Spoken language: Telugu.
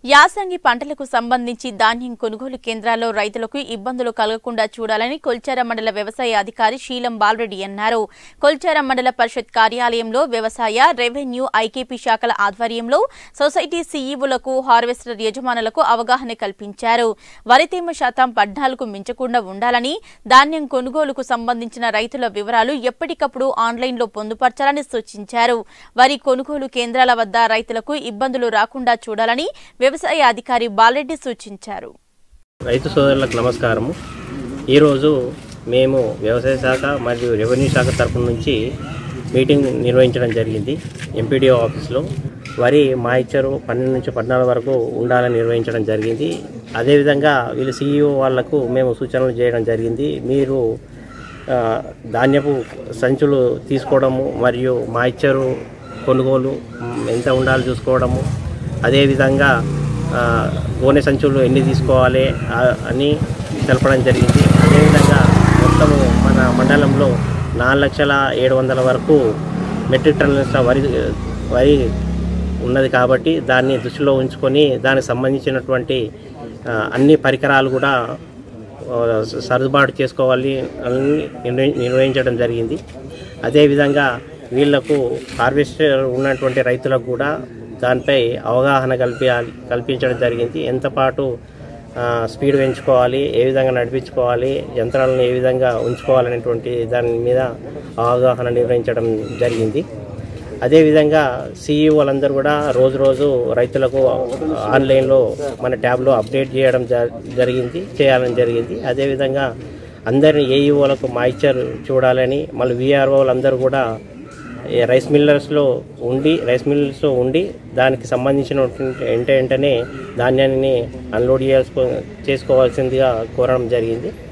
యాసంగి పంటలకు సంబంధించి ధాన్యం కొనుగోలు కేంద్రాల్లో రైతులకు ఇబ్బందులు కలగకుండా చూడాలని కొల్చార మండల వ్యవసాయ అధికారి శీలం బాలరెడ్డి అన్నారు కొల్చార మండల పరిషత్ కార్యాలయంలో వ్యవసాయ రెవెన్యూ ఐకేపీ శాఖల ఆధ్వర్యంలో సొసైటీ సీఈఓలకు హార్వెస్టర్ యజమానులకు అవగాహన కల్పించారు వరి తేమ శాతం పద్నాలుగు మించకుండా ఉండాలని ధాన్యం కొనుగోలుకు సంబంధించిన రైతుల వివరాలు ఎప్పటికప్పుడు ఆన్లైన్లో పొందుపరచాలని సూచించారు వరి కొనుగోలు కేంద్రాల వద్ద రైతులకు ఇబ్బందులు రాకుండా చూడాలని వ్యవసాయ అధికారి బాలరెడ్డి సూచించారు రైతు సోదరులకు నమస్కారము ఈరోజు మేము వ్యవసాయ శాఖ మరియు రెవెన్యూ శాఖ తరపు నుంచి మీటింగ్ నిర్వహించడం జరిగింది ఎంపీడీఓ ఆఫీస్లో వరి మాయిచ్చరు పన్నెండు నుంచి పద్నాలుగు వరకు ఉండాలని నిర్వహించడం జరిగింది అదేవిధంగా వీళ్ళు సీఈఓ వాళ్లకు మేము సూచనలు చేయడం జరిగింది మీరు ఆ, ధాన్యపు సంచులు తీసుకోవడము మరియు మాయిచ్చరు కొనుగోలు మ్, ఎంత ఉండాలో చూసుకోవడము అదేవిధంగా ఆ, గోనె సంచులు ఎన్ని తీసుకోవాలి ఆ, అని తెలపడం జరిగింది అదేవిధంగా మొత్తము మన మండలంలో నాలుగు లక్షల ఏడు వందల వరకు మెట్రిక్ టన్నుల వరి వరి ఉన్నది కాబట్టి దాన్ని దృష్టిలో ఉంచుకొని దానికి సంబంధించినటువంటి ఆ, అన్ని పరికరాలు కూడా ఆ, సర్దుబాటు చేసుకోవాలి అని నిర్ణయి- నిర్వహించడం జరిగింది అదేవిధంగా వీళ్లకు హార్వెస్టర్ ఉన్నటువంటి రైతులకు కూడా దానిపై అవగాహన కల్పి కల్పించడం జరిగింది ఎంత పాటు ఆ, స్పీడ్ పెంచుకోవాలి ఏ విధంగా నడిపించుకోవాలి యంత్రాలను ఏ విధంగా ఉంచుకోవాలనేటువంటి దాని మీద అవగాహన నిర్వహించడం జరిగింది అదేవిధంగా సీఈఓలందరూ కూడా రోజు రోజు రైతులకు ఆన్లైన్లో మన ట్యాబ్లో అప్డేట్ చేయడం జ- జరిగింది చేయాలని జరిగింది అదేవిధంగా అందరిని ఏఈఓలకు మాయిచర్ చూడాలని మళ్ళీ వీఆర్ఓలందరూ కూడా ఈ రైస్ మిల్లర్స్లో ఉండి రైస్ మిల్లర్స్లో ఉండి దానికి సంబంధించిన వెంట వెంటనే ధాన్యాన్ని అన్లోడ్ చేసుకో చేసుకోవాల్సిందిగా కోరడం జరిగింది